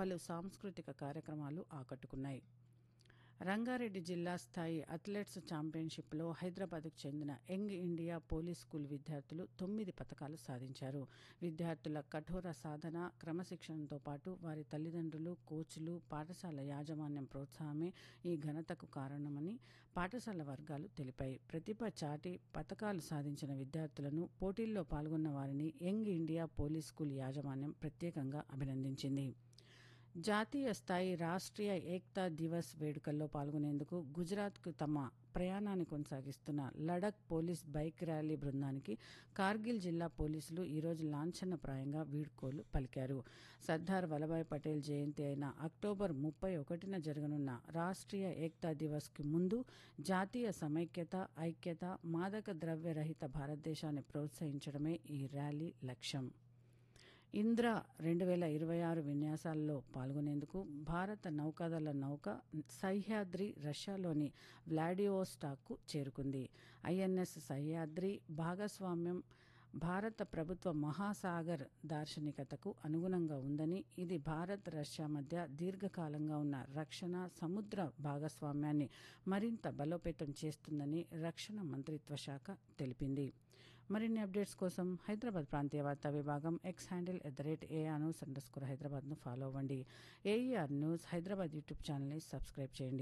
పలు సాంస్కృతిక కార్యక్రమాలు ఆకట్టుకున్నాయి రంగారెడ్డి జిల్లా స్థాయి అథ్లెట్స్ ఛాంపియన్షిప్లో హైదరాబాద్కు చెందిన యంగ్ ఇండియా పోలీస్ స్కూల్ విద్యార్థులు తొమ్మిది పథకాలు సాధించారు విద్యార్థుల కఠోర సాధన క్రమశిక్షణతో పాటు వారి తల్లిదండ్రులు కోచ్లు పాఠశాల యాజమాన్యం ప్రోత్సాహమే ఈ ఘనతకు కారణమని పాఠశాల వర్గాలు తెలిపాయి ప్రతిభ చాటి పథకాలు సాధించిన విద్యార్థులను పోటీల్లో పాల్గొన్న వారిని యంగ్ ఇండియా పోలీస్ స్కూల్ యాజమాన్యం ప్రత్యేకంగా అభినందించింది జాతీయ స్థాయి రాష్ట్రీయ ఏక్తా దివస్ వేడుకల్లో పాల్గొనేందుకు గుజరాత్కు తమ ప్రయాణాన్ని కొనసాగిస్తున్న లడక్ పోలీస్ బైక్ ర్యాలీ బృందానికి కార్గిల్ జిల్లా పోలీసులు ఈరోజు లాంఛనప్రాయంగా వీడ్కోలు పలికారు సర్దార్ వల్లభాయ్ పటేల్ జయంతి అయిన అక్టోబర్ ముప్పై ఒకటిన జరగనున్న రాష్ట్రీయ ఏక్తా దివస్కి ముందు జాతీయ సమైక్యత ఐక్యత మాదక ద్రవ్య రహిత భారతదేశాన్ని ప్రోత్సహించడమే ఈ ర్యాలీ లక్ష్యం ఇంద్ర రెండు వేల ఇరవై ఆరు విన్యాసాల్లో పాల్గొనేందుకు భారత నౌకాదళ నౌక సహ్యాద్రి రష్యాలోని వ్లాడివోస్టాక్కు చేరుకుంది ఐఎన్ఎస్ సహ్యాద్రి భాగస్వామ్యం భారత ప్రభుత్వ మహాసాగర్ దార్శనికతకు అనుగుణంగా ఉందని ఇది భారత్ రష్యా మధ్య దీర్ఘకాలంగా ఉన్న రక్షణ సముద్ర భాగస్వామ్యాన్ని మరింత బలోపేతం చేస్తుందని రక్షణ మంత్రిత్వ శాఖ తెలిపింది మరిన్ని అప్డేట్స్ కోసం హైదరాబాద్ ప్రాంతీయ వార్తా విభాగం X handle at the rate AIR news underscore స్కోర్ హైదరాబాద్ను ఫాలో అవ్వండి ఏఈఆర్ న్యూస్ హైదరాబాద్ యూట్యూబ్ ఛానల్ని సబ్స్క్రైబ్ చేయండి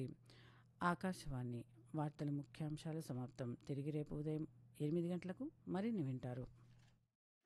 ఆకాశవాణి వార్తల ముఖ్యాంశాలు సమాప్తం తిరిగి రేపు ఉదయం ఎనిమిది గంటలకు మరిన్ని వింటారు